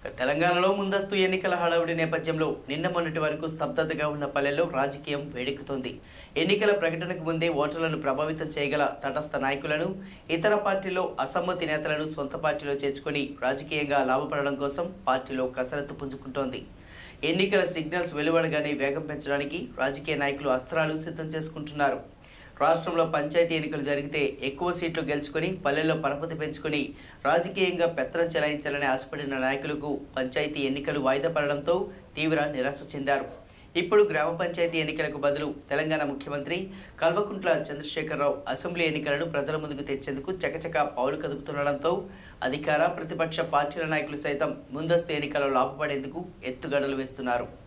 తెలంగాణలో ముందస్తు ఎన్నికల హడావుడి నేపథ్యంలో నిన్న మొన్నటి వరకు స్తబ్దతగా ఉన్న పల్లెల్లో రాజకీయం వేడెక్కుతోంది ఎన్నికల ప్రకటనకు ముందే ఓటర్లను ప్రభావితం చేయగల తటస్థ నాయకులను ఇతర పార్టీలో అసమ్మతి నేతలను సొంత పార్టీలో చేర్చుకొని రాజకీయంగా లాభపడడం కోసం పార్టీలో కసరత్తు పుంజుకుంటోంది ఎన్నికల సిగ్నల్స్ వెలువడగానే వేగం పెంచడానికి రాజకీయ నాయకులు అస్త్రాలు సిద్ధం చేసుకుంటున్నారు రాష్ట్రంలో పంచాయతీ ఎన్నికలు జరిగితే ఎక్కువ సీట్లు గెలుచుకొని పల్లెల్లో పరపతి పెంచుకొని రాజకీయంగా పెత్తనం చెలాయించాలని ఆశపడిన నాయకులకు పంచాయతీ ఎన్నికలు వాయిదా పడడంతో తీవ్ర నిరాశ చెందారు ఇప్పుడు గ్రామ పంచాయతీ ఎన్నికలకు బదులు తెలంగాణ ముఖ్యమంత్రి కల్వకుంట్ల చంద్రశేఖరరావు అసెంబ్లీ ఎన్నికలను ప్రజల ముందుకు తెచ్చేందుకు చకచకా పావులు కదుపుతుండడంతో అధికార ప్రతిపక్ష పార్టీల నాయకులు సైతం ముందస్తు ఎన్నికల్లో లాభపడేందుకు ఎత్తుగడలు వేస్తున్నారు